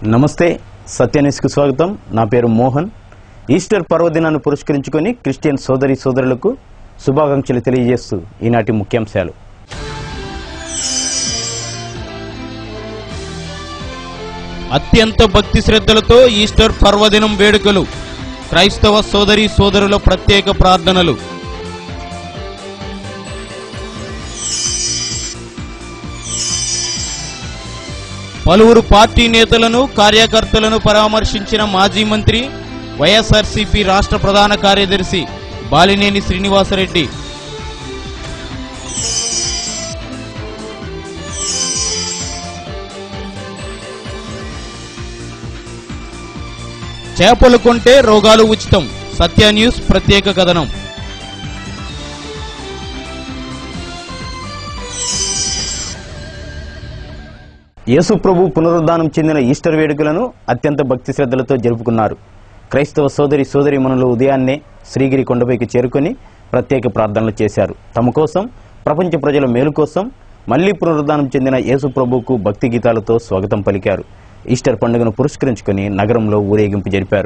నమస్తే సత్యన్యూస్కు స్వాగతం నా పేరు మోహన్ ఈస్టర్ పర్వదినాన్ని పురస్కరించుకొని క్రిస్టియన్ సోదరి సోదరులకు శుభాకాంక్షలు తెలియజేస్తూ ఈనాటి ముఖ్యాంశాలు అత్యంత భక్తి శ్రద్ధలతో ఈస్టర్ పర్వదినం వేడుకలు క్రైస్తవ సోదరి సోదరుల ప్రత్యేక ప్రార్థనలు పలువురు పార్టీ నేతలను కార్యకర్తలను పరామర్శించిన మాజీ మంత్రి వైఎస్ఆర్సీపీ రాష్ట్ర ప్రధాన కార్యదర్శి బాలినేని శ్రీనివాసరెడ్డి చేపలు కొంటే రోగాలు ఉచితం సత్య న్యూస్ ప్రత్యేక కథనం యేసు ప్రభు పునరుద్ధానం చెందిన ఈస్టర్ వేడుకలను అత్యంత భక్తి శ్రద్ధలతో జరుపుకున్నారు క్రైస్తవ సోదరి సోదరిమణులు ఉదయాన్నే శ్రీగిరి కొండపైకి చేరుకొని ప్రత్యేక ప్రార్థనలు చేశారు తమ కోసం ప్రపంచ ప్రజల మేలు కోసం మళ్లీ పునరుద్ధానం చెందిన యేసు ప్రభువుకు భక్తి గీతాలతో స్వాగతం పలికారు ఈస్టర్ పండుగను పురస్కరించుకొని నగరంలో ఊరేగింపు జరిపారు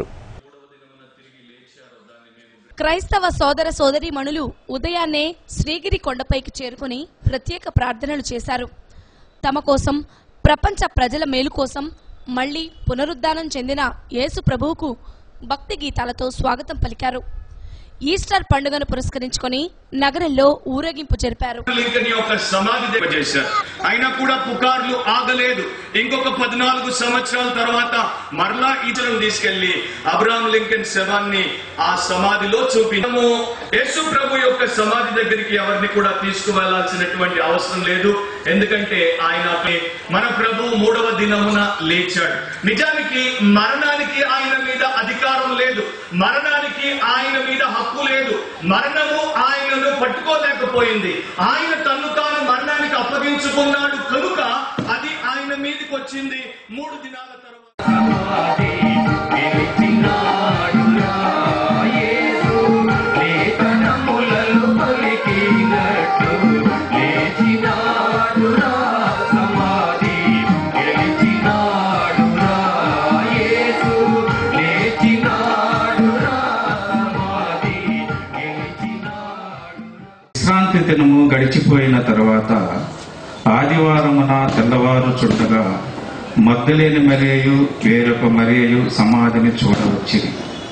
క్రైస్తవ సోదర సోదరీమణులు ఉదయాన్నే శ్రీగిరి కొండపైకి చేరుకుని ప్రత్యేక ప్రార్థనలు చేశారు తమ కోసం ప్రపంచ ప్రజల మేలు కోసం మళ్లీ పునరుద్ధానం చెందిన యేసు ప్రభువుకు భక్తి గీతాలతో స్వాగతం పలికారు ఈస్టర్ పండుగను పురస్కరించుకొని నగరంలో ఊరేగింపు జరిపారు లింకన్ యొక్క సమాధి దగ్గర చేశారు అయినా కూడా పుకార్లు ఆగలేదు ఇంకొక పద్నాలుగు సంవత్సరాల తర్వాత మరలా ఈతలను తీసుకెళ్లి అబ్రాహం లింకన్ శవాన్ని ఆ సమాధిలో చూపించము యేసు ప్రభు యొక్క సమాధి దగ్గరికి ఎవరిని కూడా తీసుకువెళ్లాల్సినటువంటి అవసరం లేదు ఎందుకంటే ఆయన మన ప్రభు మూడవ దినమున లేచాడు నిజానికి మరణానికి ఆయన మీద అధికారం లేదు మరణానికి ఆయన మీద హక్కు లేదు మరణము ఆయనను పట్టుకోలేకపోయింది ఆయన తన్ను తాను మరణానికి అప్పగించుకున్నాడు కనుక అది ఆయన మీదకి వచ్చింది మూడు దినాల తర్వాత విశ్రాంతి దినము గడిచిపోయిన తర్వాత ఆదివారమున తెల్లవారు చుట్టగా మద్దలేని మరియు వేరొక మరియు సమాధిని చూడవచ్చింది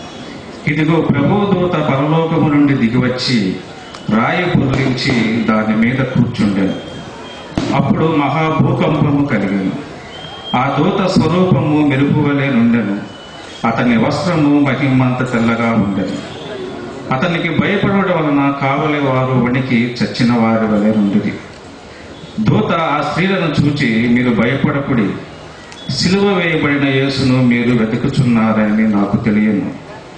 ఇదిగో ప్రభుదూత పరలోకము నుండి దిగివచ్చి రాయి పొర్లించి దాని మీద కూర్చుండెను అప్పుడు మహాభూకంపము కలిగను ఆ దూత స్వరూపము మెరుపు వలె నుండెను అతని వస్త్రము మహిమంత తెల్లగా ఉండెను అతనికి భయపడడం వలన కావలి వారు వణికి చచ్చిన వారి వలె నుండిది దూత ఆ స్త్రీలను చూచి మీరు భయపడకుడి సిలువ వేయబడిన యేసును మీరు వెతుకుచున్నారని నాకు తెలియను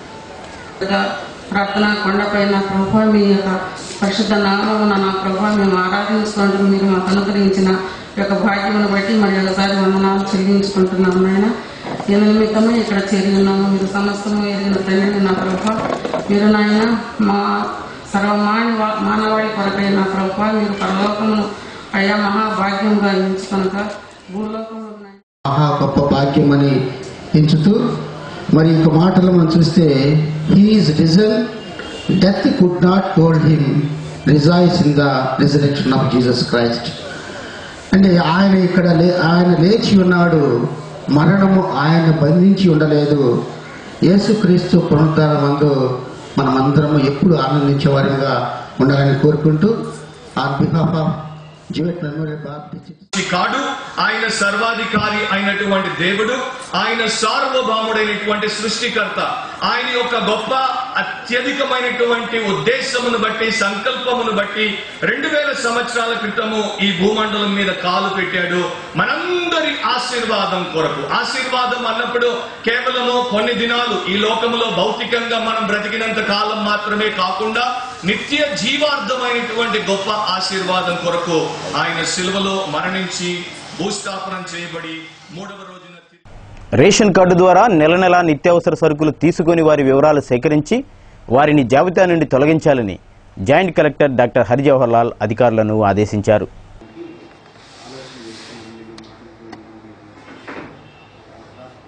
కదా ప్రార్థన కొండపైన ప్రభా మీ యొక్క పరిశుద్ధ నామమున నా ప్రభా మేము ఆరాధించుకుంటూ మీరు మాకు అనుగ్రహించిన ఈ యొక్క భాగ్యమును బట్టి మరి ఒకసారి వందనాలు చెల్లించుకుంటున్నాము నాయన నేను నిమిత్తమే ఇక్కడ చేరి ఉన్నాము మీరు సమస్తము ఎరిగిన తండ్రి నా ప్రభా మీరు నాయన మా సర్వమాని మానవాళి కొరకై నా ప్రభా మీరు పరలోకమును అయ్యా మహాభాగ్యంగా ఎంచుకొనక భూలోకంలో నాయన మహా గొప్ప భాగ్యం అని ఎంచుతూ మరి ఇంక మాటలు మనం చూస్తే he is risen death could not hold him rejoice in the resurrection of Jesus Christ అంటే ఆయన ఇక్కడ లే ఆయన లేచి ఉన్నాడు మరణము ఆయన బంధించి ఉండలేదు యేసుక్రీస్తు పునరుద్ధానం మందు మనమందరము ఎప్పుడు ఆనందించే వారిగా ఉండాలని కోరుకుంటూ on behalf of Jeevat Memorial Baptist కాడు ఆయన సర్వాధికారి అయినటువంటి దేవుడు ఆయన సార్వభౌముడైనటువంటి సృష్టికర్త ఆయన యొక్క గొప్ప అత్యధికమైనటువంటి ఉద్దేశమును బట్టి సంకల్పమును బట్టి రెండు వేల సంవత్సరాల క్రితము ఈ భూమండలం మీద కాలు పెట్టాడు మనందరి ఆశీర్వాదం కొరకు ఆశీర్వాదం అన్నప్పుడు కేవలము కొన్ని దినాలు ఈ లోకములో భౌతికంగా మనం బ్రతికినంత కాలం మాత్రమే కాకుండా నిత్య జీవార్థమైనటువంటి గొప్ప ఆశీర్వాదం కొరకు ఆయన సిలువలో మరణించి భూస్థాపనం చేయబడి మూడవ రోజున రేషన్ కార్డు ద్వారా నెల నెలా నిత్యావసర సరుకులు తీసుకుని వారి వివరాలు సేకరించి వారిని జాబితా నుండి తొలగించాలని joint collector doctor Harijawahar Lal అధికారులను ఆదేశించారు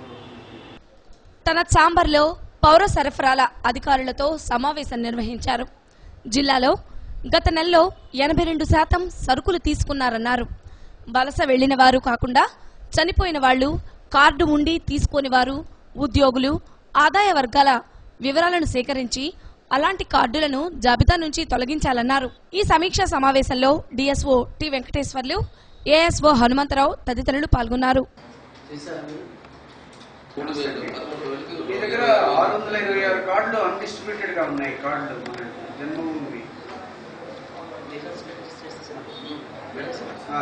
తన ఛాంబర్లో పౌర సరఫరాల అధికారులతో సమావేశం నిర్వహించారు జిల్లాలో గత నెలలో ఎనభై రెండు శాతం సరుకులు తీసుకున్నారన్నారు వలస వెళ్లిన వారు కాకుండా చనిపోయిన వాళ్లు కార్డు ఉండి తీసుకోని వారు ఉద్యోగులు ఆదాయ వర్గాల వివరాలను సేకరించి అలాంటి కార్డులను జాబితా నుంచి తొలగించాలన్నారు ఈ సమీక్షా సమావేశంలో DSO T Venkateswarlu ASO Hanumantharao తదితరులు పాల్గొన్నారు మీ దగ్గర ఆరు వందల ఇరవై ఆరు కార్డులు అన్డిస్ట్రిబ్యూటెడ్ గా ఉన్నాయి కార్డులు మన జన్మభూమి ఆ.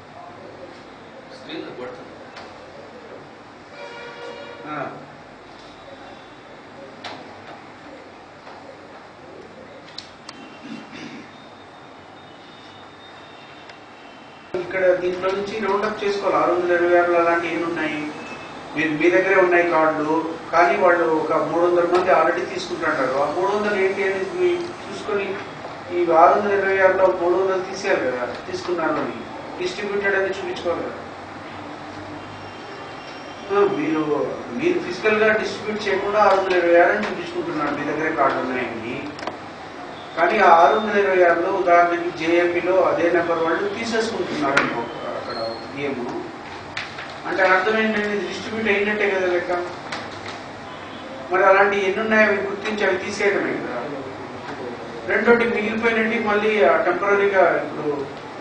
ఆ. ఇక్కడ దీంట్లో నుంచి రౌండ్ అప్ చేసుకోవాలి ఆరు వందల ఇరవై ఆరులో అలాంటి ఎన్ని ఉన్నాయి మీరు మీ దగ్గరే ఉన్నాయి కార్డులు కానీ వాళ్ళు ఒక మూడు వందల మంది ఆల్రెడీ తీసుకుంటుంటారు ఆ మూడు వందలు ఏంటి అని మీ- చూసుకొని ఈ ఆరు వందల ఇరవై ఆరులో మూడు వందలు తీసేయాలి కదా తీసుకున్నారు అని డిస్ట్రిబ్యూటెడ్ అని చూపించుకోవాలి కదా ఆ, మీరు మీరు ఫిజికల్ గా డిస్ట్రిబ్యూట్ చేయకుండా ఆరు వందల ఇరవై ఆరు అని చూపించుకుంటున్నారు మీ దగ్గరే కార్డు ఉన్నాయని కానీ ఆ ఆరు వందల ఇరవై ఆరులో ఉదాహరణకి జేఏపీలో అదే నెంబర్ వాళ్ళు తీసేసుకుంటున్నారు అనుకో అక్కడ బియ్యము అంటే అర్థం ఏంటంటే డిస్ట్రిబ్యూట్ అయినట్టే కదా లెక్క మరి అలాంటి ఎన్ని ఉన్నాయో అవి గుర్తించి అవి తీసేయడమే కదా రెండోటి మిగిలిపోయినట్టు మళ్ళీ టెంపరీగా ఇప్పుడు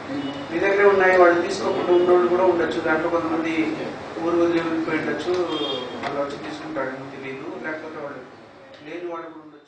మీ దగ్గర ఉన్నాయి వాళ్ళు తీసుకోకుండా ఉన్నోళ్ళు కూడా ఉండొచ్చు దాంట్లో కొంతమంది ఊరు వదిలి వెళ్ళిపోయి ఉండొచ్చు వాళ్ళు వచ్చి తీసుకుంటాడేమో తెలియదు లేకపోతే వాళ్ళు లేని వాళ్ళు కూడా ఉండొచ్చు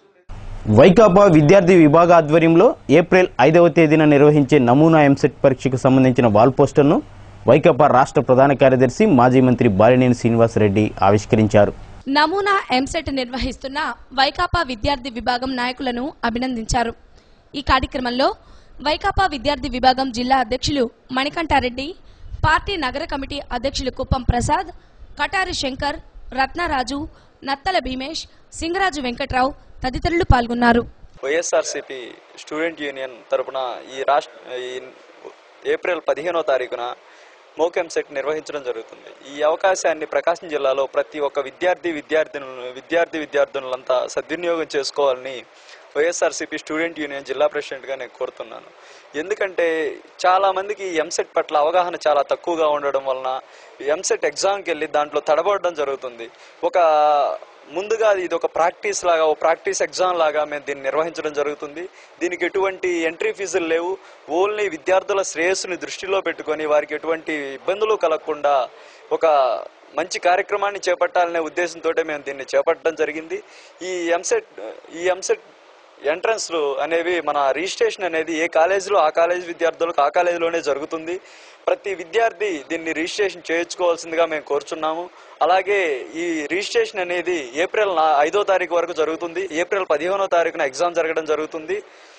వైకాపా విద్యార్థి విభాగ ఆధ్వర్యంలో ఏప్రిల్ ఐదవ తేదీన నిర్వహించే నమూనా ఎంసెట్ పరీక్షకు సంబంధించిన వాల్ పోస్టర్ను వైకాపా రాష్ట్ర ప్రధాన కార్యదర్శి మాజీ మంత్రి బాలినేని శ్రీనివాసరెడ్డి ఆవిష్కరించారు నమూనా ఎంసెట్ నిర్వహిస్తున్న వైకాపా విద్యార్థి విభాగం నాయకులను అభినందించారు ఈ కార్యక్రమంలో వైకాపా విద్యార్థి విభాగం జిల్లా అధ్యక్షులు మణికంఠారెడ్డి పార్టీ నగర కమిటీ అధ్యక్షులు కుప్పం ప్రసాద్ కటారి శంకర్ రత్నరాజు నత్తల భీమేష్ సింగరాజు వెంకట్రావు తదితరులు పాల్గొన్నారు వైఎస్ఆర్సిపి స్టూడెంట్ యూనియన్ తరపున ఈ రాష్ట్ర ఈ ఏప్రిల్ పదిహేనో తారీఖున మోకెం సెట్ నిర్వహించడం జరుగుతుంది ఈ అవకాశాన్ని ప్రకాశం జిల్లాలో ప్రతి ఒక్క విద్యార్థి విద్యార్థినులు విద్యార్థి విద్యార్థినులంతా సద్వినియోగం చేసుకోవాలని వైఎస్ఆర్సీపీ స్టూడెంట్ యూనియన్ జిల్లా ప్రెసిడెంట్గా నేను కోరుతున్నాను ఎందుకంటే చాలా మందికి ఎంసెట్ పట్ల అవగాహన చాలా తక్కువగా ఉండడం వలన ఎంసెట్ ఎగ్జామ్కి వెళ్ళి దాంట్లో తడబడడం జరుగుతుంది ఒక ముందుగా ఇది ఒక ప్రాక్టీస్ లాగా ఒక ప్రాక్టీస్ ఎగ్జామ్ లాగా మేము దీన్ని నిర్వహించడం జరుగుతుంది దీనికి ఎటువంటి ఎంట్రీ ఫీజులు లేవు ఓన్లీ విద్యార్థుల శ్రేయస్సుని దృష్టిలో పెట్టుకొని వారికి ఎటువంటి ఇబ్బందులు కలగకుండా ఒక మంచి కార్యక్రమాన్ని చేపట్టాలనే ఉద్దేశంతో మేము దీన్ని చేపట్టడం జరిగింది ఈ ఎంసెట్ ఈ ఎంసెట్ ఎంట్రన్స్లు అనేవి మన రిజిస్ట్రేషన్ అనేది ఏ కాలేజీలో ఆ కాలేజ్ విద్యార్థులకు ఆ కాలేజీలోనే జరుగుతుంది ప్రతి విద్యార్థి దీన్ని రిజిస్ట్రేషన్ చేయించుకోవాల్సిందిగా మేము కోరుచున్నాము అలాగే ఈ రిజిస్ట్రేషన్ అనేది ఏప్రిల్ నా- ఐదో తారీఖు వరకు జరుగుతుంది ఏప్రిల్ పదిహేనో తారీఖున ఎగ్జామ్ జరగడం జరుగుతుంది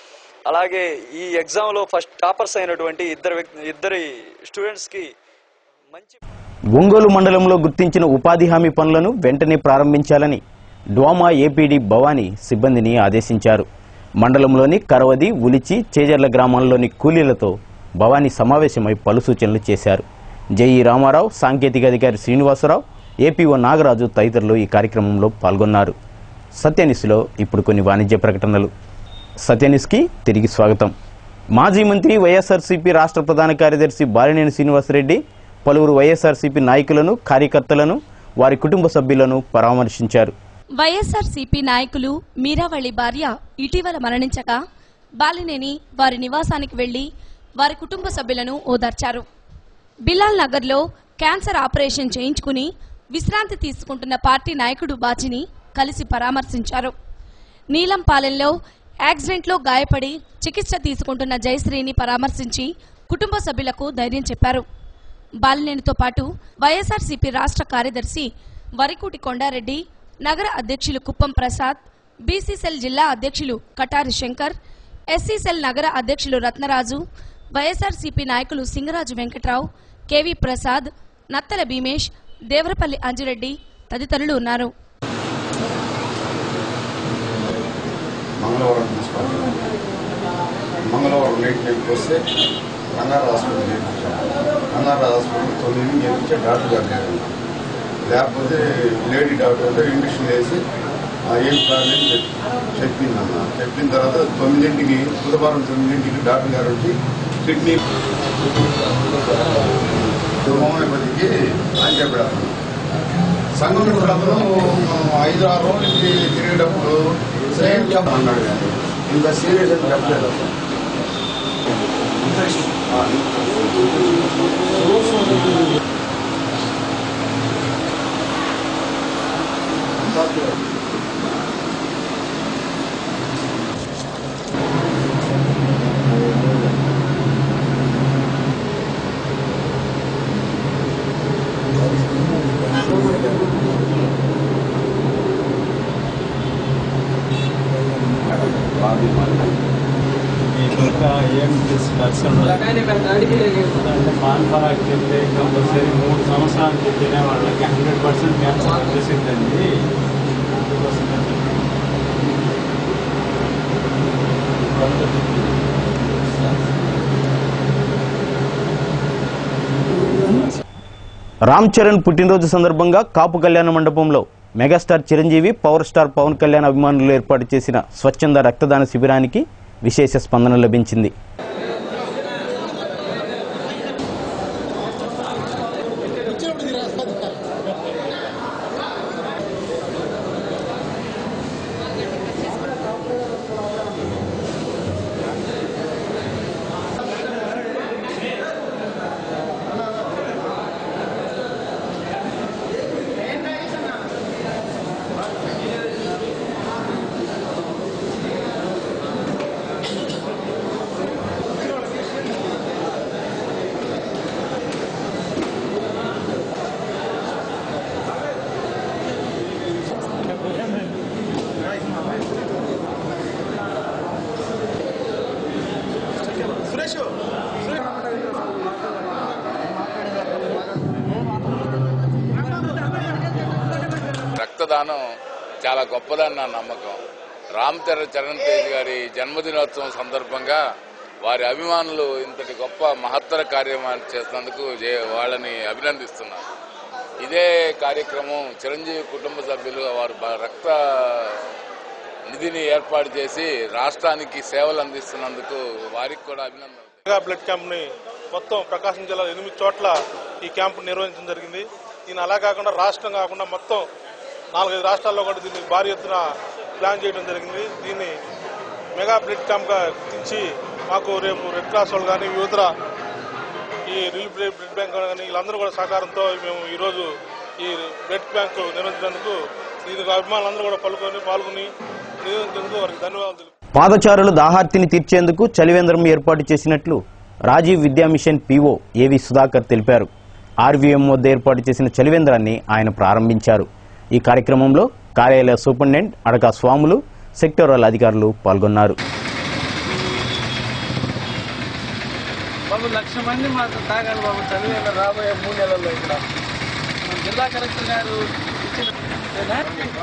అలాగే ఈ ఎగ్జామ్లో ఫస్ట్ టాపర్స్ అయినటువంటి ఇద్దరు వ్యక్తి- ఇద్దరి స్టూడెంట్స్కి మంచి ఒంగోలు మండలంలో గుర్తించిన ఉపాధి హామీ పనులను వెంటనే ప్రారంభించాలని డ్వామా ఏపీడీ భవానీ సిబ్బందిని ఆదేశించారు మండలంలోని కరవది ఉలిచి చేజర్ల గ్రామాల్లోని కూలీలతో భవానీ సమావేశమై పలు సూచనలు చేశారు జేఈ రామారావు సాంకేతిక అధికారి శ్రీనివాసరావు ఏపీఓ నాగరాజు తదితరులు ఈ కార్యక్రమంలో పాల్గొన్నారు సత్యనిస్లో ఇప్పుడు కొన్ని వాణిజ్య ప్రకటనలు సత్యనిస్కి తిరిగి స్వాగతం మాజీ మంత్రి వైఎస్ఆర్సీపీ రాష్ట్ర ప్రధాన కార్యదర్శి బాలినేని శ్రీనివాసరెడ్డి పలువురు వైఎస్ఆర్సీపీ నాయకులను కార్యకర్తలను వారి కుటుంబ సభ్యులను పరామర్శించారు వైఎస్ఆర్ సిపి నాయకులు మీరావళి భార్య ఇటీవల మరణించగా బాలినేని వారి నివాసానికి వెళ్లి వారి కుటుంబ సభ్యులను ఓదార్చారు బిలాల్ నగర్లో క్యాన్సర్ ఆపరేషన్ చేయించుకుని విశ్రాంతి తీసుకుంటున్న పార్టీ నాయకుడు బాచిని కలిసి పరామర్శించారు నీలంపాలెంలో యాక్సిడెంట్లో గాయపడి చికిత్స తీసుకుంటున్న జయశ్రీని పరామర్శించి కుటుంబ సభ్యులకు ధైర్యం చెప్పారు బాలినేనితో పాటు వైఎస్ఆర్సీపీ రాష్ట్ర కార్యదర్శి వరికూటి కొండారెడ్డి నగర అధ్యక్షులు కుప్పం ప్రసాద్ బీసీసెల్ జిల్లా అధ్యక్షులు కటారి శంకర్ ఎస్సీసెల్ నగర అధ్యక్షులు రత్నరాజు వైఎస్ఆర్సీపీ నాయకులు సింగరాజు వెంకట్రావు కేవీ ప్రసాద్ నత్తల భీమేష్ దేవరపల్లి అంజిరెడ్డి తదితరులు ఉన్నారు మంగళవారం మున్సిపాలిటీ మంగళవారం నైట్ నైట్కి వస్తే రంగారావు హాస్పిటల్ చేయించాం రంగారావు హాస్పిటల్ తొమ్మిది చేయించే డాక్టర్ గారు లేరు లేకపోతే లేడీ డాక్టర్ అయితే ఇంజక్షన్ వేసి ఆ ఏం కారణం చెప్- చెప్పిందన్న చెప్పిన తర్వాత తొమ్మిదింటికి బుధవారం తొమ్మిదింటికి డాక్టర్ గారు వచ్చి కిడ్నీ హోమియోపతికి అని చెప్పాడు సంఘం క్లబ్లో ఐదు ఆరు రోజుల నుంచి తిరిగేటప్పుడు సేమ్ చెప్పన్నాడు కానీ ఇంత సీరియస్ అని చెప్పలేదు ఇంకా ఏం దర్శనం అంటే పాన్పరాకి వెళ్తే కంపల్సరీ మూడు సంవత్సరానికి తినే వాళ్ళకి హండ్రెడ్ పర్సెంట్ క్యాన్సర్ వచ్చేసిందండి అందుకోసం రామ్ చరణ్ పుట్టినరోజు సందర్భంగా కాపు కళ్యాణ మండపంలో megastar Chiranjeevi power star Pawan Kalyan అభిమానులు ఏర్పాటు చేసిన స్వచ్ఛంద రక్తదాన శిబిరానికి విశేష స్పందన లభించింది రక్తదానం చాలా గొప్పదని నా నమ్మకం రామ్ చరణ్ చరణ్ తేజ్ గారి జన్మదినోత్సవం సందర్భంగా వారి అభిమానులు ఇంతటి గొప్ప మహత్తర కార్యక్రమాలు చేసినందుకు జే- వాళ్ళని అభినందిస్తున్నాను ఇదే కార్యక్రమం చిరంజీవి కుటుంబ సభ్యులు వారు బ- రక్త నిధిని ఏర్పాటు చేసి రాష్ట్రానికి సేవలు అందిస్తున్నందుకు వారికి కూడా అభినందనలు మెగా బ్లడ్ క్యాంప్ ని మొత్తం ప్రకాశం జిల్లా ఎనిమిది చోట్ల ఈ క్యాంపు నిర్వహించడం జరిగింది దీని అలా కాకుండా రాష్ట్రం కాకుండా మొత్తం నాలుగైదు రాష్ట్రాల్లో కూడా దీన్ని భారీ ఎత్తున ప్లాన్ చేయడం జరిగింది దీన్ని మెగా బ్లడ్ క్యాంప్ గా గుర్తించి మాకు రేపు రెడ్ క్రాస్ వాళ్ళు కానీ వివిధ ఈ రిలీఫ్ బ్లడ్ బ్యాంక్ కానీ వీళ్ళందరూ కూడా సహకారంతో మేము ఈరోజు ఈ బ్లడ్ బ్యాంక్ నిర్వహించినందుకు దీనికి అభిమానులందరూ కూడా పలుకొని పాల్గొని నిర్వహించినందుకు వారికి ధన్యవాదాలు తెలుపు- పాదచారులు దాహార్తిని తీర్చేందుకు చలివేంద్రం ఏర్పాటు చేసినట్లు రాజీవ్ విద్యా మిషన్ పీఓ ఏవి సుధాకర్ తెలిపారు ఆర్వీఎం వద్ద ఏర్పాటు చేసిన చలివేంద్రాన్ని ఆయన ప్రారంభించారు ఈ కార్యక్రమంలో కార్యాలయ సూపరింటెండెంట్ అడక స్వాములు సెక్టోరల్ అధికారులు పాల్గొన్నారు బాబు లక్ష మంది మాకు తాగాలి బాబు చదివేలా రాబోయే మూడు నెలల్లో ఇక్కడ మన జిల్లా కలెక్టర్ గారు ఇచ్చిన ఏనా?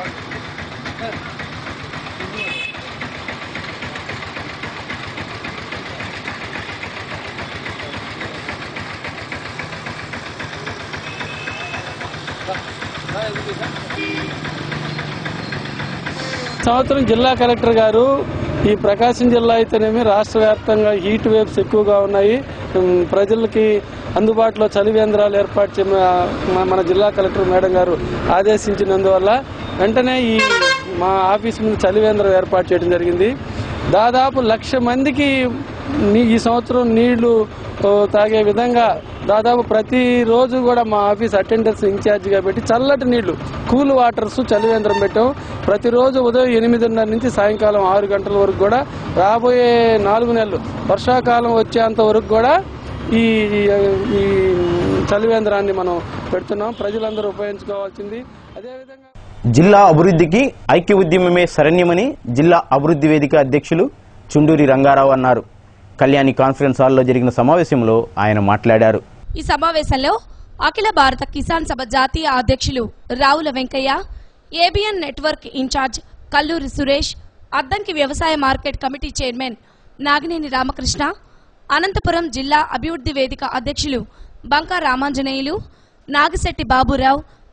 సంవత్సరం జిల్లా కలెక్టర్ గారు ఈ ప్రకాశం జిల్లా అయితేనేమి రాష్ట్ర వ్యాప్తంగా హీట్ వేవ్స్ ఎక్కువగా ఉన్నాయి ఉమ్, ప్రజలకి అందుబాటులో చలివేంద్రాలు ఏర్పాటు చే మా- మన జిల్లా కలెక్టర్ మేడం గారు ఆదేశించినందువల్ల వెంటనే ఈ మా ఆఫీస్ ముందు చలివేంద్రం ఏర్పాటు చేయడం జరిగింది దాదాపు లక్ష మందికి నీ- ఈ సంవత్సరం నీళ్లు ఓ, తాగే విధంగా దాదాపు ప్రతిరోజు కూడా మా ఆఫీస్ అటెండర్స్ ఇన్ఛార్జిగా పెట్టి చల్లటి నీళ్లు కూల్ వాటర్స్ చలివేంద్రం పెట్టాం ప్రతిరోజు ఉదయం ఎనిమిదిన్నర నుంచి సాయంకాలం ఆరు గంటల వరకు కూడా రాబోయే నాలుగు నెలలు వర్షాకాలం వచ్చేంత వరకు కూడా ఈ ఈ చలివేంద్రాన్ని మనం పెడుతున్నాం ప్రజలందరూ ఉపయోగించుకోవాల్సింది అదేవిధంగా జిల్లా అభివృద్ధికి ఐక్య ఉద్యమమే శరణ్యమని జిల్లా అభివృద్ధి వేదిక అధ్యక్షులు చుండూరి రంగారావు అన్నారు కళ్యాణి కాన్ఫరెన్స్ హాల్లో జరిగిన సమావేశంలో ఆయన మాట్లాడారు ఈ సమావేశంలో అఖిల భారత కిసాన్ సభ జాతీయ అధ్యక్షులు Ravula Venkaiah ABN network in charge Kalluri Suresh Addanki వ్యవసాయ market committee chairman Nagineni Ramakrishna Anantapur జిల్లా అభివృద్ధి వేదిక అధ్యక్షులు బంకా రామాంజనేయులు నాగిశెట్టి బాబురావు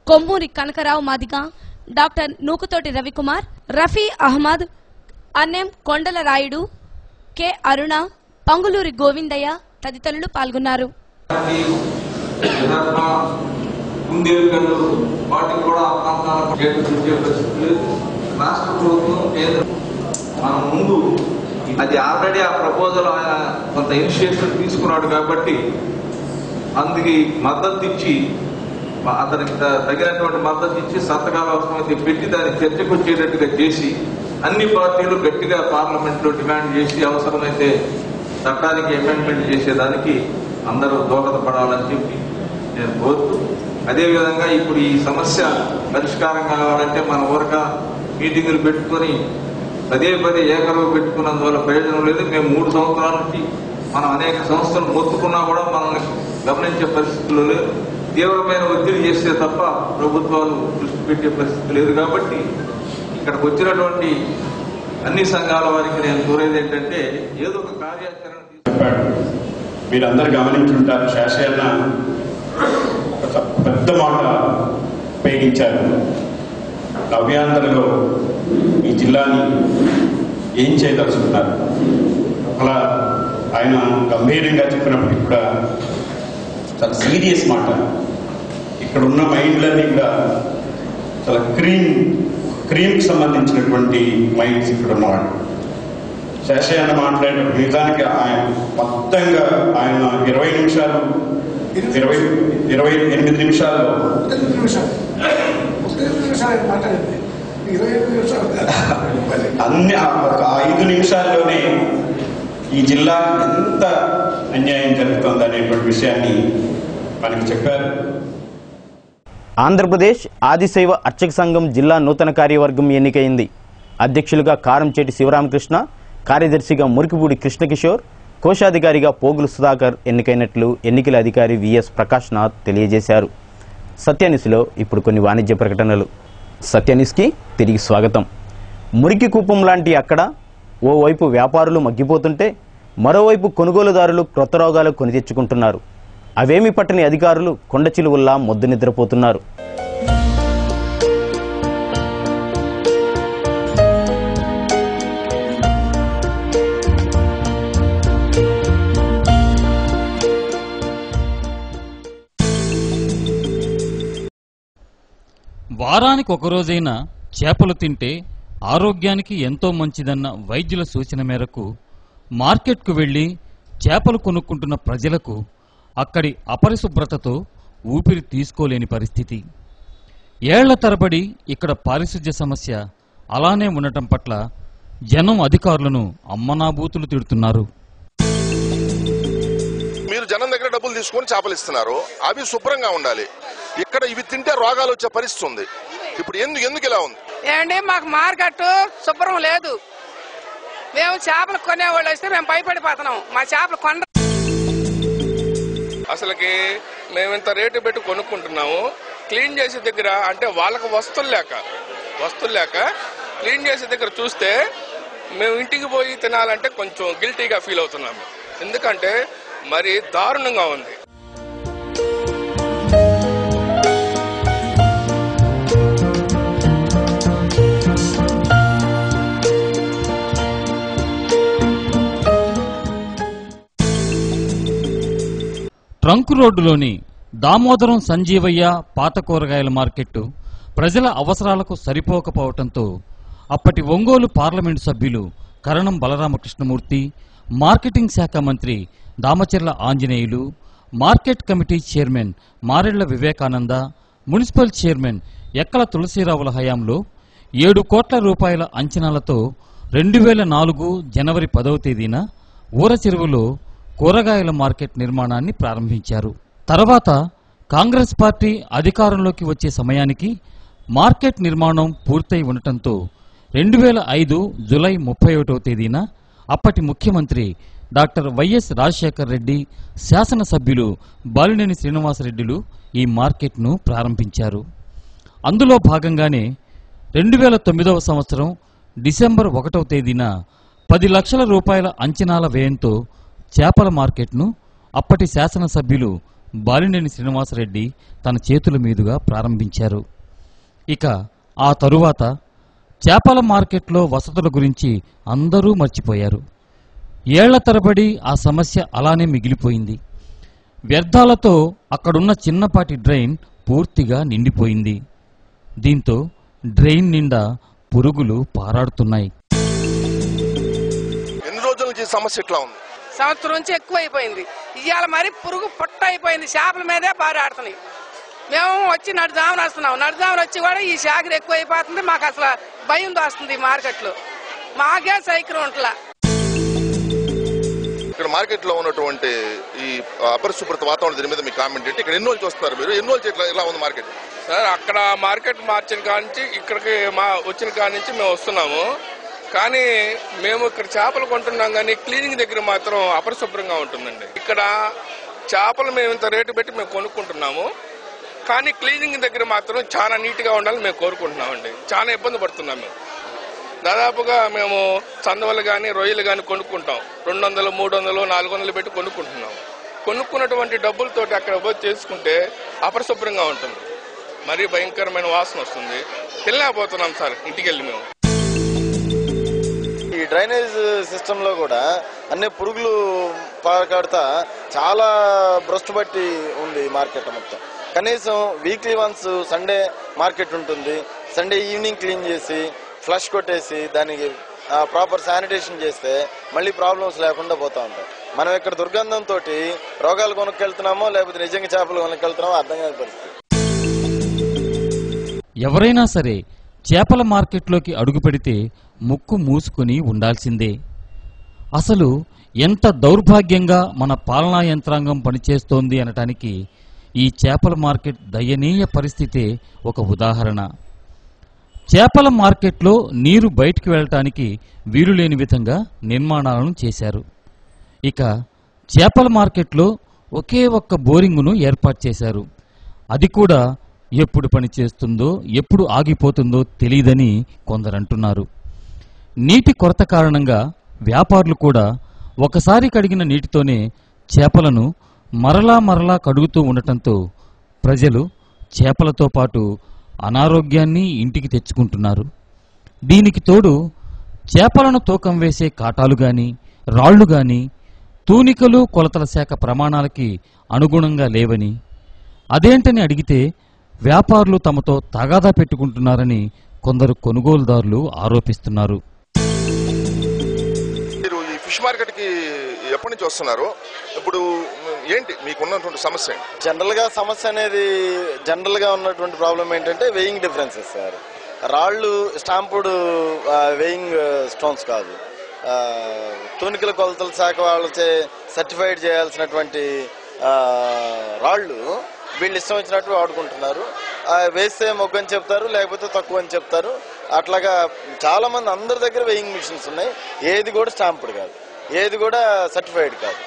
కొమ్మూరి కనకరావు మాదిగ డాక్టర్ నూకుతోటి రవికుమార్ రఫీ అహ్మద్ అన్నెం కొండల రాయుడు కె అరుణ పంగులూరి గోవిందయ్య తదితరులు పాల్గొన్నారు విదర్భ కుందేలుకల్లు వాటికి కూడా ఆ ప్రాంతాలకు చేకూర్చే పరిస్థితి లేదు రాష్ట్ర ప్రభుత్వం కేంద్ర మనం ముందు అది ఆల్రెడీ ఆ ప్రపోజల్ ఆయన కొంత ఇనిషియేషన్ తీసుకున్నాడు కాబట్టి అందుకు మద్దతు ఇచ్చి అతనికి త- తగినటువంటి మద్దతు ఇచ్చి సంతకాలు అవసరమైతే పెట్టి దాన్ని చర్చకు వచ్చేటట్టుగా చేసి అన్ని పార్టీలు గట్టిగా పార్లమెంట్ లో డిమాండ్ చేసి అవసరమైతే చట్టానికి అమెండ్మెంట్ చేసేదానికి అందరూ దోహదపడాలని చెప్పి నేను కోరుతూ అదేవిధంగా ఇప్పుడు ఈ సమస్య పరిష్కారం కావాలంటే మన ఊరక మీటింగులు పెట్టుకొని పదే పదే ఏకరువు పెట్టుకున్నందువల్ల ప్రయోజనం లేదు మేము మూడు సంవత్సరాల నుంచి మనం అనేక సంస్థలు మొత్తుకున్నా కూడా మనల్ని గమనించే పరిస్థితులు లేదు తీవ్రమైన ఒత్తిడి చేస్తే తప్ప ప్రభుత్వాలు దృష్టి పెట్టే పరిస్థితి లేదు కాబట్టి ఇక్కడికి వచ్చినటువంటి అన్ని సంఘాల వారికి నేను కోరేది ఏంటంటే ఏదో ఒక కార్యాచరణ మీరందరూ గమనించుంటారు శాసన ఒక పెద్ద మాట ఉపయోగించారు నవ్యాంధ్రలో ఈ జిల్లాని ఏం చేయదలుచుకున్నారు అలా ఆయన గంభీరంగా చెప్పినప్పటికీ కూడా చాలా సీరియస్ మాట ఇక్కడ ఉన్న మైండ్లన్నీ కూడా చాలా క్రీమ్ క్రీమ్కి సంబంధించినటువంటి మైండ్స్ ఇక్కడ ఉన్నవాడు శేషయ్యన్న మాట్లాడిన నిజానికి ఆయన మొత్తంగా ఆయన ఇరవై నిమిషాలు ఇరవై ఇరవై ఎనిమిది నిమిషాల్లో అన్ని ఆ ఒక ఐదు నిమిషాల్లోనే ఈ జిల్లా ఎంత అన్యాయం జరుగుతుంది అనేటువంటి విషయాన్ని మనకి చెప్పారు ఆంధ్రప్రదేశ్ ఆదిశైవ అర్చక సంఘం జిల్లా నూతన కార్యవర్గం ఎన్నికైంది అధ్యక్షులుగా కారంచేటి శివరామకృష్ణ కార్యదర్శిగా మురికిపూడి కృష్ణకిషోర్ కోశాధికారిగా పోగులు సుధాకర్ ఎన్నికైనట్లు ఎన్నికల అధికారి విఎస్ ప్రకాష్నాథ్ తెలియజేశారు సత్యానిస్లో ఇప్పుడు కొన్ని వాణిజ్య ప్రకటనలు సత్యానిస్కి తిరిగి స్వాగతం మురికి కూపం లాంటి అక్కడ ఓవైపు వ్యాపారులు మగ్గిపోతుంటే మరోవైపు కొనుగోలుదారులు క్రొత్త రోగాలు కొని తెచ్చుకుంటున్నారు అవేమి పట్టని అధికారులు కొండ చిలువల్లా మొద్దు నిద్రపోతున్నారు వారానికి ఒక రోజైనా చేపలు తింటే ఆరోగ్యానికి ఎంతో మంచిదన్న వైద్యుల సూచన మేరకు మార్కెట్కు వెళ్లి చేపలు కొనుక్కుంటున్న ప్రజలకు అక్కడి అపరిశుభ్రతతో ఊపిరి తీసుకోలేని పరిస్థితి ఏళ్ల తరబడి ఇక్కడ పారిశుధ్య సమస్య అలానే ఉండటం పట్ల జనం అధికారులను అమ్మనాబూతులు తిడుతున్నారు మీరు జనం దగ్గర డబ్బులు తీసుకొని చేపలు ఇస్తున్నారు అవి శుభ్రంగా ఉండాలి ఇక్కడ ఇవి తింటే రోగాలు వచ్చే పరిస్థితి ఉంది ఇప్పుడు ఎందుకు ఎందుకు ఇలా ఉంది ఏమండి మాకు మార్కెట్ శుభ్రం లేదు మేము చేపలు కొనేవాళ్ళు వస్తే మేము భయపడిపోతున్నాం మా చేపలు కొండ అసలుకి మేము ఇంత రేటు పెట్టి కొనుక్కుంటున్నాము క్లీన్ చేసే దగ్గర అంటే వాళ్ళకి వస్తువులు లేక వస్తువులు లేక క్లీన్ చేసే దగ్గర చూస్తే మేము ఇంటికి పోయి తినాలంటే కొంచెం గిల్టీగా ఫీల్ అవుతున్నాము ఎందుకంటే మరి దారుణంగా ఉంది ట్రంక్ రోడ్డులోని దామోదరం సంజీవయ్య పాత కూరగాయల మార్కెట్టు ప్రజల అవసరాలకు సరిపోకపోవటంతో అప్పటి ఒంగోలు పార్లమెంటు సభ్యులు కరణం బలరామకృష్ణమూర్తి మార్కెటింగ్ శాఖ మంత్రి Damacherla Anjaneyulu market committee chairman Marella Vivekananda municipal chairman Ekkala తులసీరావుల హయాంలో ఏడు కోట్ల రూపాయల అంచనాలతో రెండు వేల నాలుగు జనవరి పదవ తేదీన ఊర చెరువులో కూరగాయల మార్కెట్ నిర్మాణాన్ని ప్రారంభించారు తర్వాత కాంగ్రెస్ పార్టీ అధికారంలోకి వచ్చే సమయానికి మార్కెట్ నిర్మాణం పూర్తయి ఉండటంతో రెండు వేల ఐదు జులై ముప్పై ఒకటవ తేదీన అప్పటి ముఖ్యమంత్రి డాక్టర్ వైఎస్ రాజశేఖర్ రెడ్డి శాసనసభ్యులు బాలినేని శ్రీనివాసరెడ్డిలు ఈ మార్కెట్ను ప్రారంభించారు అందులో భాగంగానే రెండు వేల తొమ్మిదవ సంవత్సరం డిసెంబర్ ఒకటవ తేదీన పది లక్షల రూపాయల అంచనాల వ్యయంతో చేపల మార్కెట్ను అప్పటి శాసనసభ్యులు బాలినేని శ్రీనివాసరెడ్డి తన చేతుల మీదుగా ప్రారంభించారు ఇక ఆ తరువాత చేపల మార్కెట్లో వసతుల గురించి అందరూ మర్చిపోయారు ఏళ్ల తరబడి ఆ సమస్య అలానే మిగిలిపోయింది వ్యర్థాలతో అక్కడున్న చిన్నపాటి డ్రైన్ పూర్తిగా నిండిపోయింది దీంతో డ్రైన్ నిండా పురుగులు పారాడుతున్నాయి ఎన్ని రోజుల నుంచి ఈ సమస్య ఇట్లా ఉంది సంవత్సరం నుంచి ఎక్కువ అయిపోయింది ఇవాళ మరి పురుగు పుట్ట అయిపోయింది చేపల మీదే పారాడుతున్నాయి మేము వచ్చి నడుదామని వస్తున్నాం నడుదామని వచ్చి కూడా ఈ శాఖలు ఎక్కువ అయిపోతుంది మాకు అసలు భయం దోస్తుంది ఈ మార్కెట్లో మాకే సైకిల్ ఉంటలా ఇక్కడ మార్కెట్ లో ఉన్నటువంటి ఈ అపరిశుభ్రత వాతావరణం దీని మీద మీ కామెంట్ ఏంటి ఇక్కడ ఎన్ని రోజులు చూస్తున్నారు మీరు ఎన్ని రోజులు ఇట్లా ఇలా ఉంది మార్కెట్ సార్ అక్కడ మార్కెట్ మార్చిన కాడ నుంచి ఇక్కడికి మా వచ్చిన కాడ నుంచి మేము వస్తున్నాము కానీ మేము ఇక్కడ చేపలు కొంటున్నాం కానీ క్లీనింగ్ దగ్గర మాత్రం అపరిశుభ్రంగా ఉంటుందండి ఇక్కడ చేపలు మేము ఇంత రేటు పెట్టి మేము కొనుక్కుంటున్నాము కానీ క్లీనింగ్ దగ్గర మాత్రం చాలా నీట్గా ఉండాలని మేము కోరుకుంటున్నామండి చాలా ఇబ్బంది పడుతున్నాం మేము దాదాపుగా మేము చందవలు కానీ రొయ్యలు కానీ కొనుక్కుంటాం రెండు వందలు మూడు వందలు నాలుగు వందలు పెట్టి కొనుక్కుంటున్నాం కొనుక్కున్నటువంటి డబ్బులతోటి అక్కడ పోయి చేసుకుంటే అపరిశుభ్రంగా ఉంటుంది మరీ భయంకరమైన వాసన వస్తుంది తినలేకపోతున్నాం సార్ ఇంటికి వెళ్ళి మేము ఈ డ్రైనేజ్ సిస్టమ్ లో కూడా అన్ని పురుగులు పాకాడుతా చాలా భ్రష్టు పట్టి ఉంది ఈ మార్కెట్ మొత్తం కనీసం వీక్లీ వన్స్ సండే మార్కెట్ ఉంటుంది సండే ఈవినింగ్ క్లీన్ చేసి ఫ్లష్ కొట్టేసి దానికి ప్రాపర్ శానిటేషన్ చేస్తే మళ్ళీ ప్రాబ్లమ్స్ లేకుండా పోతా ఉంటాయి మనం ఇక్కడ దుర్గంధంతో రోగాలు కొనుక్కెళ్తున్నామో లేకపోతే నిజంగా చేపలు కొనుక్కెళ్తున్నామో అర్థం కాని పరిస్థితి ఎవరైనా సరే చేపల మార్కెట్లోకి అడుగు పెడితే ముక్కు మూసుకుని ఉండాల్సిందే అసలు ఎంత దౌర్భాగ్యంగా మన పాలనా యంత్రాంగం పనిచేస్తోంది అనటానికి ఈ చేపల మార్కెట్ దయనీయ పరిస్థితే ఒక ఉదాహరణ చేపల మార్కెట్లో నీరు బయటికి వెళ్ళటానికి వీలులేని విధంగా నిర్మాణాలను చేశారు ఇక చేపల మార్కెట్లో ఒకే ఒక్క బోరింగును ఏర్పాటు చేశారు అది కూడా ఎప్పుడు పనిచేస్తుందో ఎప్పుడు ఆగిపోతుందో తెలియదని కొందరు అంటున్నారు నీటి కొరత కారణంగా వ్యాపారులు కూడా ఒకసారి కడిగిన నీటితోనే చేపలను మరలా మరలా కడుగుతూ ఉండటంతో ప్రజలు చేపలతో పాటు అనారోగ్యాన్ని ఇంటికి తెచ్చుకుంటున్నారు దీనికి తోడు చేపలను తూకం వేసే కాటాలు గాని రాళ్లు గాని తూనికలు కొలతల శాఖ ప్రమాణాలకి అనుగుణంగా లేవని అదేంటని అడిగితే వ్యాపారులు తమతో తగాదా పెట్టుకుంటున్నారని కొందరు కొనుగోలుదారులు ఆరోపిస్తున్నారు మీరు ఈ ఫిష్ మార్కెట్ కి ఎప్పటి నుంచి వస్తున్నారు ఇప్పుడు ఏంటి మీకు ఉన్నటువంటి సమస్య ఏంటి జనరల్ గా సమస్య అనేది జనరల్ గా ఉన్నటువంటి ప్రాబ్లం ఏంటంటే వెయింగ్ డిఫరెన్సెస్ సార్ రాళ్ళు స్టాంపుడ్ వెయింగ్ స్టోన్స్ కాదు ఆ, తూనికల కొలతల శాఖ వాళ్ళచే సర్టిఫైడ్ చేయాల్సినటువంటి ఆ, రాళ్ళు వీళ్ళు ఇష్టం వచ్చినట్టు వాడుకుంటున్నారు ఆ, వేస్తే మొగ్గు అని చెప్తారు లేకపోతే తక్కువ అని చెప్తారు అట్లాగా చాలా మంది అందరి దగ్గర వెయింగ్ మిషన్స్ ఉన్నాయి ఏది కూడా స్టాంపుడ్ కాదు ఏది కూడా సర్టిఫైడ్ కాదు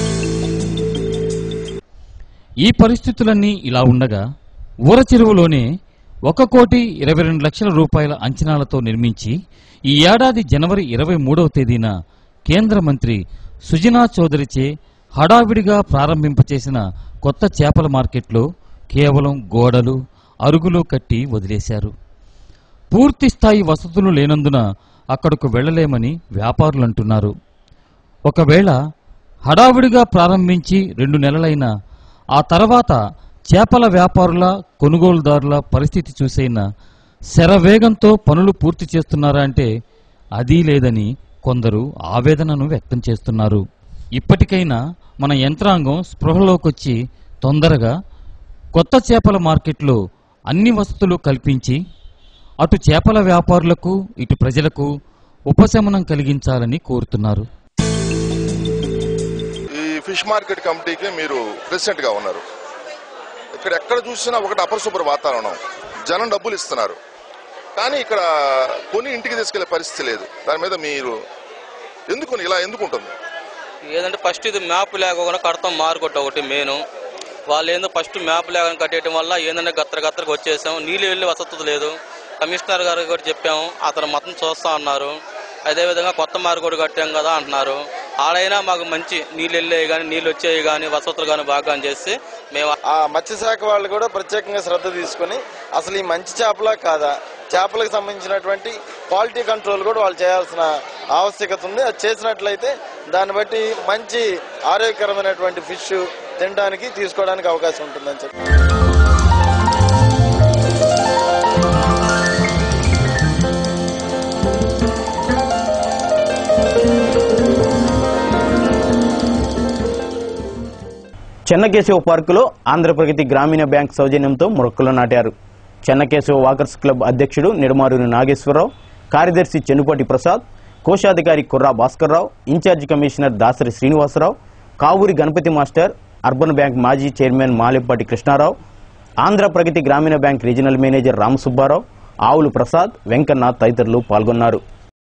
ఈ పరిస్థితులన్నీ ఇలా ఉండగా ఊర చెరువులోనే ఒక కోటి ఇరవై రెండు లక్షల రూపాయల అంచనాలతో నిర్మించి ఈ ఏడాది జనవరి ఇరవై మూడవ తేదీన కేంద్ర మంత్రి సుజనా చౌదరిచే హడావిడిగా ప్రారంభింపచేసిన కొత్త చేపల మార్కెట్లో కేవలం గోడలు అరుగులు కట్టి వదిలేశారు పూర్తి స్థాయి వసతులు లేనందున అక్కడకు వెళ్లలేమని వ్యాపారులు అంటున్నారు ఒకవేళ హడావిడిగా ప్రారంభించి రెండు నెలలైనా ఆ తర్వాత చేపల వ్యాపారుల కొనుగోలుదారుల పరిస్థితి చూసైనా శరవేగంతో పనులు పూర్తి చేస్తున్నారా అంటే అదీ లేదని కొందరు ఆవేదనను వ్యక్తం చేస్తున్నారు ఇప్పటికైనా మన యంత్రాంగం స్పృహలోకొచ్చి తొందరగా కొత్త చేపల మార్కెట్లో అన్ని వసతులు కల్పించి అటు చేపల వ్యాపారులకు ఇటు ప్రజలకు ఉపశమనం కలిగించాలని కోరుతున్నారు ఈ ఫిష్ మార్కెట్ కమిటీకి మీరు ప్రెసిడెంట్ గా ఉన్నారు ఇక్కడ ఎక్కడ చూసినా ఒకటి అపరిశుభ్ర వాతావరణం జనం డబ్బులు ఇస్తున్నారు కానీ ఇక్కడ కొని ఇంటికి తీసుకెళ్లే పరిస్థితి లేదు దాని మీద మీరు ఎందుకు ఇలా ఎందుకు ఉంటుంది ఏదంటే ఫస్ట్ ఇది మ్యాప్ లేకుండా కడతాం మారుకొట్ట ఒకటి మెయిన్ వాళ్ళు ఏందో ఫస్ట్ మ్యాప్ లేకుండా కట్టేయడం వల్ల ఏంటంటే గత్తర గత్తరకు వచ్చేసాం నీళ్ళు వెళ్ళి వసతి లేదు కమిషనర్ గారికి కూడా చెప్పాము అతను మొత్తం చూస్తా అన్నారు అదేవిధంగా కొత్త మార్గోడు కట్టాం కదా అంటున్నారు ఆడైనా మాకు మంచి నీళ్ళు వెళ్ళేవి కానీ నీళ్ళు వచ్చేవి కానీ వసతులు కానీ బాగా అని చేస్తే మేము ఆ మత్స్యశాఖ వాళ్ళు కూడా ప్రత్యేకంగా శ్రద్ధ తీసుకొని అసలు ఈ మంచి చేపలా కాదా చేపలకు సంబంధించినటువంటి క్వాలిటీ కంట్రోల్ కూడా వాళ్ళు చేయాల్సిన ఆవశ్యకత ఉంది అది చేసినట్లయితే దాన్ని బట్టి మంచి ఆరోగ్యకరమైనటువంటి ఫిష్ తినడానికి తీసుకోవడానికి అవకాశం ఉంటుందని చెప్పి చెన్నకేశవ పార్కులో ఆంధ్రప్రగతి గ్రామీణ బ్యాంక్ సౌజన్యంతో మొక్కలు నాటారు చెన్నకేశవ వాకర్స్ క్లబ్ అధ్యక్షుడు నిడమారూరి నాగేశ్వరరావు కార్యదర్శి చెన్నుపాటి ప్రసాద్ కోశాధికారి Kurra Bhaskarrao in charge commissioner Dasari Srinivasarao Kavuri Ganapathi master urban bank మాజీ chairman Malipati Krishnarao Andhra Pragathi Grameena bank regional manager Rama Subba Rao ఆవులు ప్రసాద్ వెంకన్న తదితరులు పాల్గొన్నారు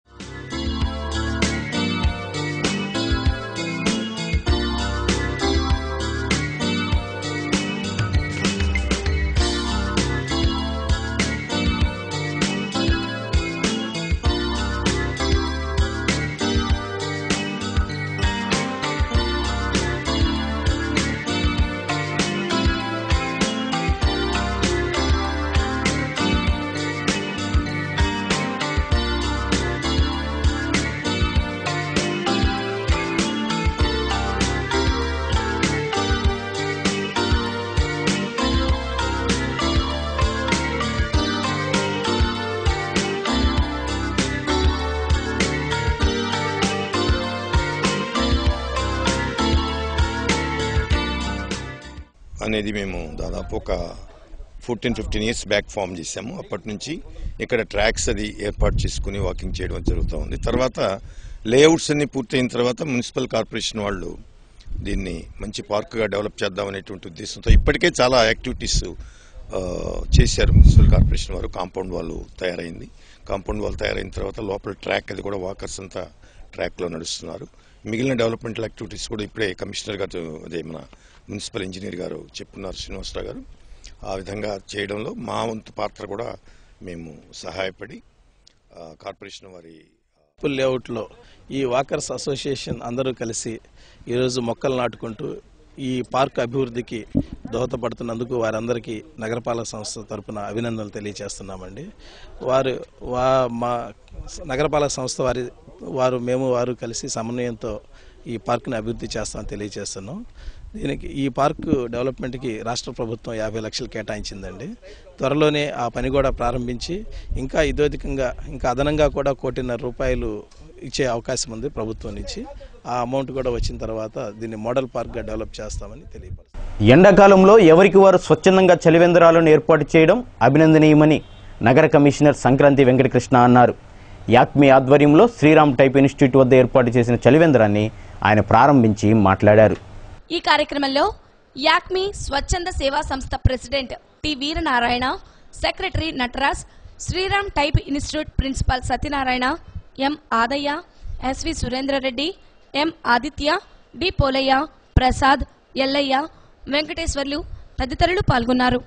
అనేది మేము దాదాపు ఒక fourteen fifteen years back form చేశాము అప్పటి నుంచి ఇక్కడ ట్రాక్స్ అది ఏర్పాటు చేసుకుని వాకింగ్ చేయడం జరుగుతూ ఉంది తర్వాత లేఅవుట్స్ అన్ని పూర్తయిన తర్వాత మున్సిపల్ కార్పొరేషన్ వాళ్ళు దీన్ని మంచి పార్క్గా డెవలప్ చేద్దాం అనేటువంటి ఉద్దేశంతో ఇప్పటికే చాలా యాక్టివిటీస్ ఆ, చేశారు మున్సిపల్ కార్పొరేషన్ వారు కాంపౌండ్ వాళ్ళు తయారైంది కాంపౌండ్ వాళ్ళు తయారైన తర్వాత లోపల ట్రాక్ అది కూడా వాకర్స్ అంతా ట్రాక్లో నడుస్తున్నారు మిగిలిన డెవలప్మెంటల్ యాక్టివిటీస్ కూడా ఇప్పుడే కమిషనర్ గారు అదే మన మున్సిపల్ ఇంజనీర్ గారు చెప్పున్నారు శ్రీనివాసరావు గారు ఆ విధంగా చేయడంలో మా వంతు పాత్ర కూడా మేము సహాయపడి ఆ, కార్పొరేషన్ వారి పుల్ లేఅవుట్లో ఈ వాకర్స్ అసోసియేషన్ అందరూ కలిసి ఈరోజు మొక్కలు నాటుకుంటూ ఈ పార్క్ అభివృద్ధికి దోహదపడుతున్నందుకు వారందరికీ నగరపాలక సంస్థ తరపున అభినందనలు తెలియజేస్తున్నామండి వారు వా మా నగరపాలక సంస్థ వారి వారు మేము వారు కలిసి సమన్వయంతో ఈ పార్క్ని అభివృద్ధి చేస్తామని తెలియజేస్తున్నాం దీనికి ఈ పార్క్ డెవలప్మెంట్కి రాష్ట్ర ప్రభుత్వం యాభై లక్షలు కేటాయించిందండి త్వరలోనే ఆ పని కూడా ప్రారంభించి ఇంకా ఇదోధికంగా ఇంకా అదనంగా కూడా కోటిన్నర రూపాయలు ఇచ్చే అవకాశం ఉంది ప్రభుత్వం నుంచి ఆ అమౌంట్ కూడా వచ్చిన తర్వాత దీన్ని మోడల్ పార్క్గా డెవలప్ చేస్తామని తెలియపరుస్తాం ఎండాకాలంలో ఎవరికి వారు స్వచ్ఛందంగా చలివేంద్రాలను ఏర్పాటు చేయడం అభినందనీయమని నగర కమిషనర్ సంక్రాంతి వెంకటకృష్ణ అన్నారు యాక్మి ఆధ్వర్యంలో శ్రీరామ్ టైప్ ఇన్స్టిట్యూట్ వద్ద ఏర్పాటు చేసిన చలివేంద్రాన్ని ఆయన ప్రారంభించి మాట్లాడారు ఈ కార్యక్రమంలో యాక్మి స్వచ్ఛంద సేవా సంస్థ president T Veeranarayana secretary Nataraj Sriram type institute principal Satyanarayana M Adaiah SV Surendrareddy M Aditya D Polaiah Prasad Yellaiah Venkateswarlu తదితరులు పాల్గొన్నారు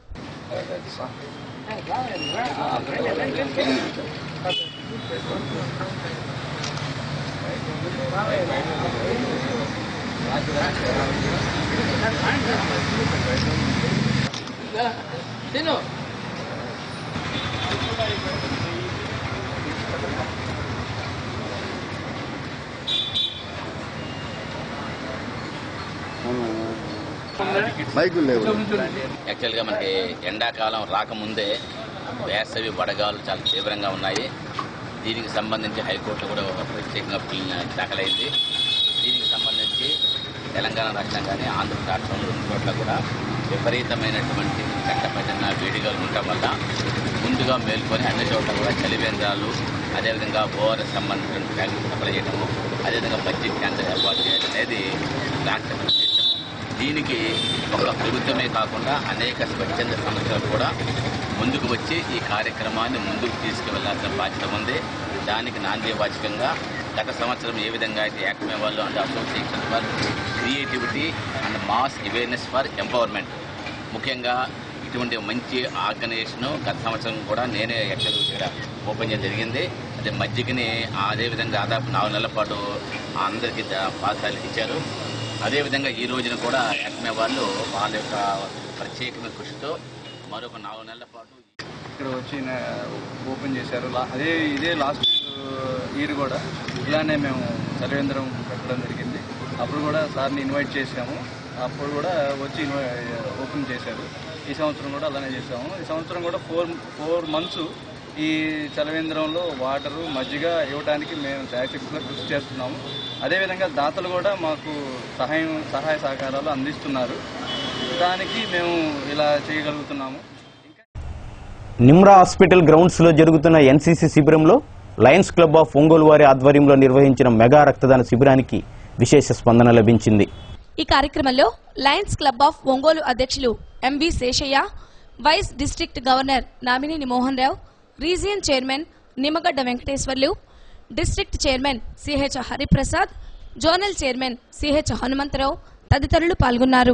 మైకులు లేవు యాక్చువల్గా మనకి ఎండాకాలం రాకముందే వేసవి వడగాలు చాలా తీవ్రంగా ఉన్నాయి దీనికి సంబంధించి హైకోర్టు కూడా ఒక ప్రత్యేకంగా పిల్ దాఖలైంది దీనికి సంబంధించి తెలంగాణ రాష్ట్రం కానీ ఆంధ్ర రాష్ట్రంలో రెండు చోట్ల కూడా విపరీతమైనటువంటి చట్టపడిన వేడిగాలు ఉండటం వల్ల ముందుగా మేల్కొని అన్ని చోట్ల కూడా చలివేంద్రాలు అదేవిధంగా ఓఆర్ఎస్ సంబంధించిన ట్యాంకులు సప్లై చేయడము అదేవిధంగా బడ్జెట్ క్యాన్సర్ ఏర్పాటు చేయడం అనేది రాష్ట్ర ఉద్దేశం దీనికి ఒక ప్రభుత్వమే కాకుండా అనేక స్వచ్ఛంద సంస్థలు కూడా ముందుకు వచ్చి ఈ కార్యక్రమాన్ని ముందుకు తీసుకువెళ్లాల్సిన బాధ్యత ఉంది దానికి నాందివాచకంగా గత సంవత్సరం ఏ విధంగా అయితే యాక్మే వాళ్ళు and association for creativity and mass awareness for empowerment ముఖ్యంగా ఇటువంటి మంచి ఆర్గనైజేషన్ గత సంవత్సరం కూడా నేనే యాక్చువల్ ఇక్కడ ఓపెన్ చేయడం జరిగింది అదే మజ్జిగని అదేవిధంగా దాదాపు నాలుగు నెలల పాటు అందరికీ దా- పాఠశాలకి ఇచ్చారు అదేవిధంగా ఈ రోజున కూడా యాక్మే వాళ్ళు వాళ్ళ యొక్క ప్రత్యేకమైన కృషితో మరొక నాలుగు నెలల పాటు ఇక్కడ వచ్చి నా- ఓపెన్ చేశారు లా- అదే ఇదే లాస్ట్ ఇయర్ కూడా ఇలానే మేము చలివేంద్రం పెట్టడం జరిగింది అప్పుడు కూడా సార్ని ఇన్వైట్ చేసాము అప్పుడు కూడా వచ్చి ఇన్వై ఓపెన్ చేశారు ఈ సంవత్సరం కూడా అలానే చేసాము ఈ సంవత్సరం కూడా ఫోర్ ఫోర్ మంత్స్ ఈ చలవేంద్రంలో వాటరు మజ్జిగ ఇవ్వడానికి మేము శాయశక్తిగా కృషి చేస్తున్నాము అదేవిధంగా దాతలు కూడా మాకు సహాయం సహాయ సహకారాలు అందిస్తున్నారు దానికి మేము ఇలా చేయగలుగుతున్నాము నిమ్రా హాస్పిటల్ గ్రౌండ్స్ లో జరుగుతున్న ఎన్సీసీ శిబిరంలో లయన్స్ క్లబ్ ఆఫ్ ఒంగోలు వారి ఆధ్వర్యంలో నిర్వహించిన మెగా రక్తదాన శిబిరానికి విశేష స్పందన లభించింది ఈ కార్యక్రమంలో లయన్స్ క్లబ్ ఆఫ్ ఒంగోలు అధ్యక్షులు MV Seshaiah vice district governor Namineni Mohan Rao region chairman Nimmagadda Venkateswarlu district chairman CH Hariprasad zonal chairman CH Hanumantharao తదితరులు పాల్గొన్నారు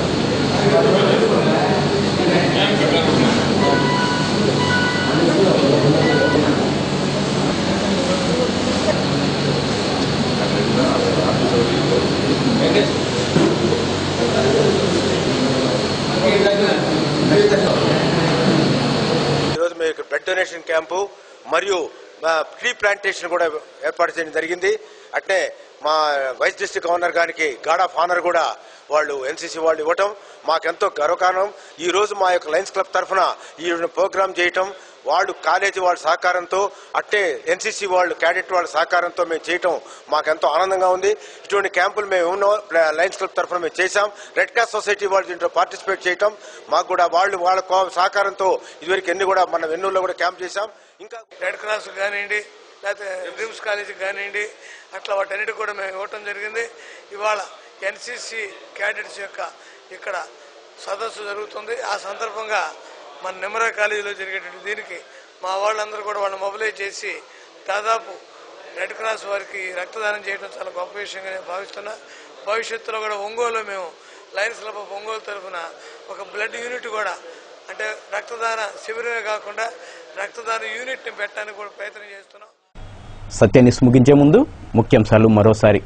ఈరోజు మీకు బ్లడ్ డొనేషన్ క్యాంపు మరియు మా ట్రీ ప్లాంటేషన్ కూడా ఏర్పాటు చేయడం జరిగింది అట్నే మా వైస్ డిస్ట్రిక్ట్ గవర్నర్ గారికి గార్డ్ ఆఫ్ ఆనర్ కూడా వాళ్ళు ఎన్సీసీ వాళ్ళు ఇవ్వటం మాకెంతో గర్వకారణం ఈ రోజు మా యొక్క లయన్స్ క్లబ్ తరఫున ఈ ప్రోగ్రామ్ చేయటం వాళ్ళు కాలేజీ వాళ్ళ సహకారంతో అట్టే ఎన్సీసీ వాళ్ళు క్యాడెట్ వాళ్ళ సహకారంతో మేము చేయటం మాకెంతో ఆనందంగా ఉంది ఇటువంటి క్యాంపులు మేము ఎన్నో లయన్స్ క్లబ్ తరఫున మేము చేశాం రెడ్ క్రాస్ సొసైటీ వాళ్ళు దీంట్లో పార్టిసిపేట్ చేయటం మాకు కూడా వాళ్ళు వాళ్ళ కో- సహకారంతో ఇదివరకు ఎన్ని కూడా మన వెన్నూరులో కూడా క్యాంప్ చేశాం ఇంకా రెడ్ క్రాస్ కానివ్వండి లేకపోతే డ్రీమ్స్ కాలేజీకి కానివ్వండి అట్లా వాటన్నిటి కూడా మేము ఇవ్వటం జరిగింది ఇవాళ ఎన్సిసి క్యాడెట్స్ యొక్క ఇక్కడ సదస్సు జరుగుతుంది ఆ సందర్భంగా మన నిమ్మరా కాలేజీలో జరిగేటువంటి దీనికి మా వాళ్ళందరూ కూడా వాళ్ళని మొబిలైజ్ చేసి దాదాపు రెడ్ క్రాస్ వారికి రక్తదానం చేయడం చాలా గొప్ప విషయంగా నేను భావిస్తున్నా భవిష్యత్తులో కూడా ఒంగోలు మేము లయన్స్ క్లబ్ ఆఫ్ ఒంగోలు తరఫున ఒక బ్లడ్ యూనిట్ కూడా అంటే రక్తదాన శిబిరమే కాకుండా రక్తదాన యూనిట్ని పెట్టడానికి కూడా ప్రయత్నం చేస్తున్నాం సత్యాన్ని ముగించే ముందు ముఖ్యాంశాలు మరోసారి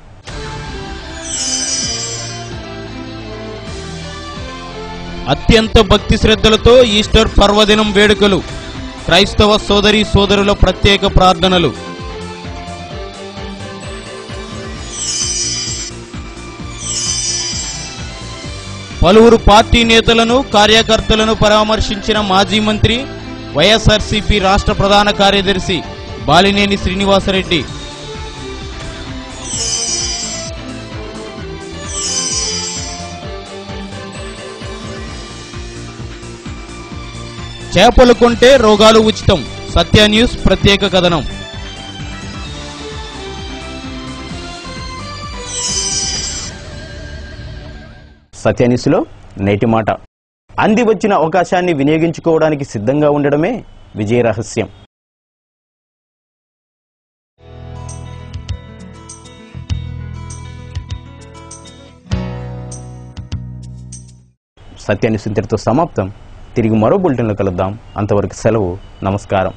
అత్యంత భక్తి శ్రద్ధలతో ఈస్టర్ పర్వదినం వేడుకలు క్రైస్తవ సోదరి సోదరుల ప్రత్యేక ప్రార్థనలు పలువురు పార్టీ నేతలను కార్యకర్తలను పరామర్శించిన మాజీ మంత్రి వైఎస్ఆర్సీపీ రాష్ట్ర ప్రధాన కార్యదర్శి బాలినేని శ్రీనివాసరెడ్డి చేపలు కొంటే రోగాలు ఉచితం సత్య న్యూస్ ప్రత్యేక కథనం సత్యానిసులో నేటి మాట అంది వచ్చిన అవకాశాన్ని వినియోగించుకోవడానికి సిద్ధంగా ఉండడమే విజయ రహస్యం సత్యాన్ని ఇంతటితో సమాప్తం తిరిగి మరో బులెటిన్లో కలుద్దాం అంతవరకు సెలవు నమస్కారం